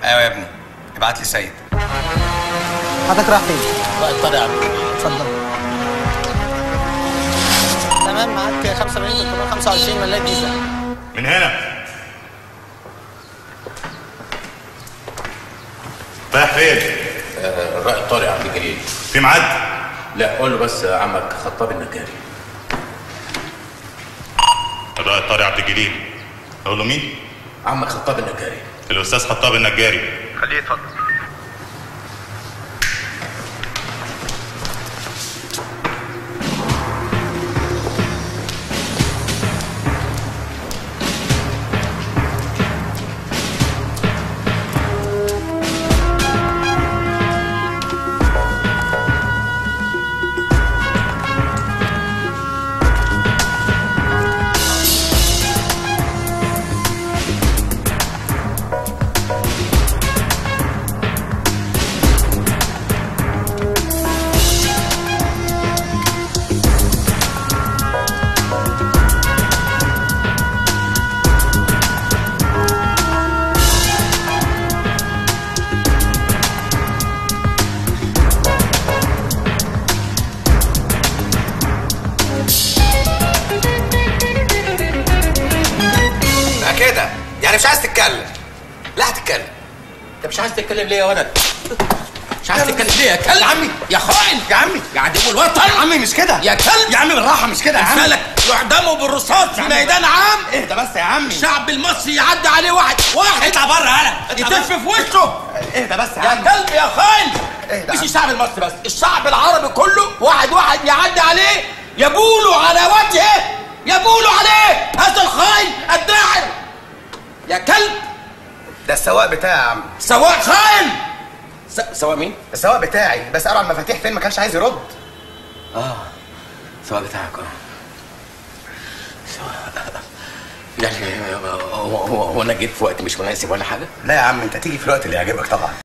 ايوه يا ابني ابعت لي سيد حضرتك رايح فين؟ رائد طارق يا عم اتفضل تمام معاك 75 325 ملاك جيزه من هنا رايح فين؟ الرائد طارق عبد الجليل في ميعاد؟ لا قول له بس عمك خطاب النجاري الرائد طارق عبد الجليل اقول له مين؟ عمك خطاب النجاري الاستاذ خطاب النجاري خليه يتفضل بقى كده يعني مش عايز تتكلم لا هتتكلم انت مش عايز تتكلم ليه يا ولد مش عايز تتكلم ليه يا كلب يا عمي يا خائن يا عمي يا عدو الوطن يا عمي مش كده يا كلب يا عمي بالراحه مش كده يا عمي مالك يعدموا بالرصاص في ميدان عام اهدى بس يا عمي الشعب المصري يعدي عليه واحد واحد اطلع بره يالا يتف في وشه اهدى بس يا يا عمي كلب يا خاين اهدى مش عم. الشعب المصري بس الشعب العربي كله واحد واحد يعدي عليه يبولوا على وجهه يبولوا عليه هذا الخاين الداعر يا كلب ده السواق بتاعي يا عم سواء خاين س- سواء مين؟ السواق بتاعي بس قرا المفاتيح فين ما كانش عايز يرد سواء بتاعك اه سواء يعني هو هو- هو انا جيت في وقت مش مناسب ولا حاجه؟ لا يا عم انت تيجي في الوقت اللي يعجبك طبعا